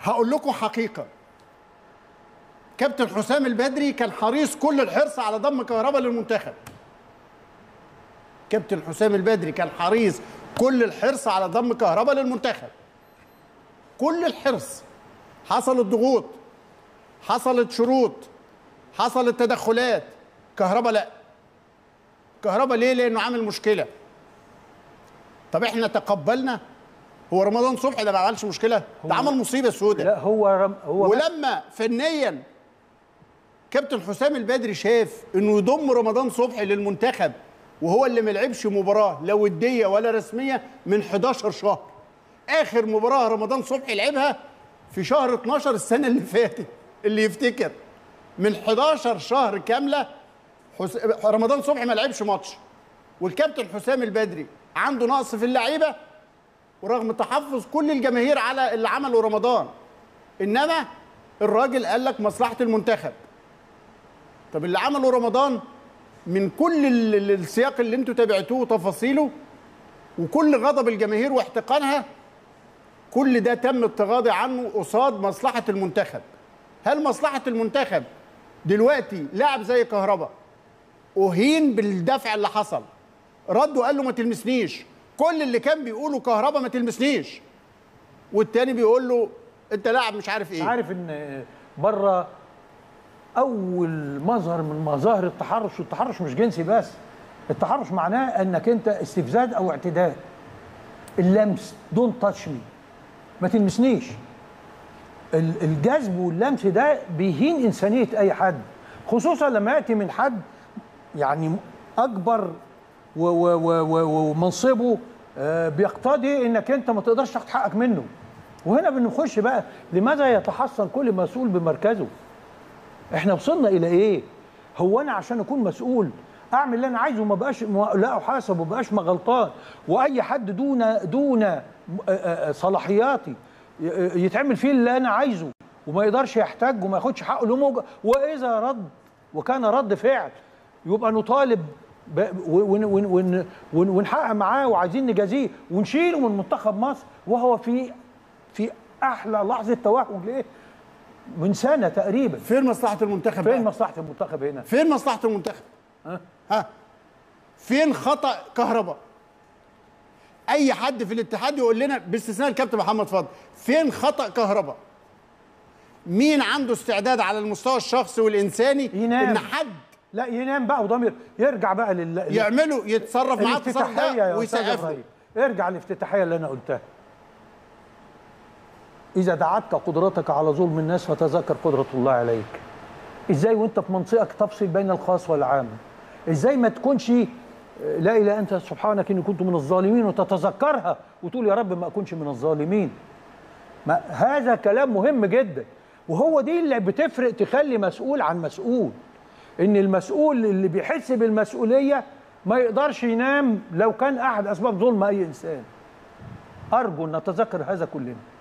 هقول لكم حقيقه كابتن حسام البدري كان حريص كل الحرص على ضم كهربا للمنتخب كابتن حسام البدري كان حريص كل الحرص على ضم كهربا للمنتخب كل الحرص حصلت ضغوط حصلت شروط حصلت تدخلات كهربا لا كهربا ليه لانه عامل مشكله طب احنا تقبلنا هو رمضان صبحي ده ما عملش مشكله ده عمل مصيبه سوداء لا هو رم هو ولما فنيا كابتن حسام البدري شاف انه يضم رمضان صبحي للمنتخب وهو اللي ما لعبش مباراه لا وديه ولا رسميه من 11 شهر اخر مباراه رمضان صبحي لعبها في شهر 12 السنه اللي فاتت اللي يفتكر من 11 شهر كامله حس... رمضان صبحي ما لعبش ماتش والكابتن حسام البدري عنده نقص في اللعيبه ورغم تحفظ كل الجماهير على اللي عمله رمضان انما الراجل قال لك مصلحه المنتخب طب اللي عمله رمضان من كل ال- ال- السياق اللي انتوا تابعتوه وتفاصيله وكل غضب الجماهير واحتقانها كل ده تم التغاضي عنه قصاد مصلحه المنتخب هل مصلحه المنتخب دلوقتي لاعب زي كهربا اهين بالدفع اللي حصل رد وقال له ما تلمسنيش كل اللي كان بيقوله كهربا ما تلمسنيش والتاني بيقول له انت لاعب مش عارف ايه عارف ان بره اول مظهر من مظاهر التحرش والتحرش مش جنسي بس التحرش معناه انك انت استفزاز او اعتداء اللمس دون تاتش مي ما تلمسنيش ال- الجذب واللمس ده بيهين انسانيه اي حد خصوصا لما ياتي من حد يعني اكبر و- و- و- و- ومنصبه آه، بيقتضي انك انت ما تقدرش تاخد حقك منه وهنا بنخش بقى لماذا يتحصن كل مسؤول بمركزه احنا وصلنا الى ايه هو انا عشان اكون مسؤول اعمل اللي انا عايزه وما بقاش ما- لا احاسب وما بقاش ما غلطان واي حد دون دون آه، آه، صلاحياتي ي- يتعمل فيه اللي انا عايزه وما يقدرش يحتاج وما ياخدش حقه له موجة واذا رد وكان رد فعل يبقى نطالب ب- ون- ون- ون- ون- ونحقق معاه وعايزين نجازيه ونشيله من منتخب مصر وهو في في احلى لحظه توهج ليه من سنه تقريبا فين مصلحه المنتخب فين بقى؟ مصلحه المنتخب هنا فين مصلحه المنتخب ها؟ ها فين خطا كهرباء اي حد في الاتحاد يقول لنا باستثناء الكابتن محمد فضل فين خطا كهرباء مين عنده استعداد على المستوى الشخصي والانساني ينام. ان حد لا ينام بقى وضمير يرجع بقى لل يعمله يتصرف معاه التصرف الافتتاحيه ده يا استاذ ويسقف له ابراهيم ارجع للافتتاحيه اللي انا قلتها اذا دعتك قدرتك على ظلم الناس فتذكر قدره الله عليك ازاي وانت في منطقك تفصل بين الخاص والعام ازاي ما تكونش لا اله انت سبحانك اني كنت من الظالمين وتتذكرها وتقول يا رب ما اكونش من الظالمين ما هذا كلام مهم جدا وهو دي اللي بتفرق تخلي مسؤول عن مسؤول ان المسؤول اللي بيحس بالمسؤوليه ما يقدرش ينام لو كان احد اسباب ظلم اي انسان ارجو ان نتذكر هذا كلنا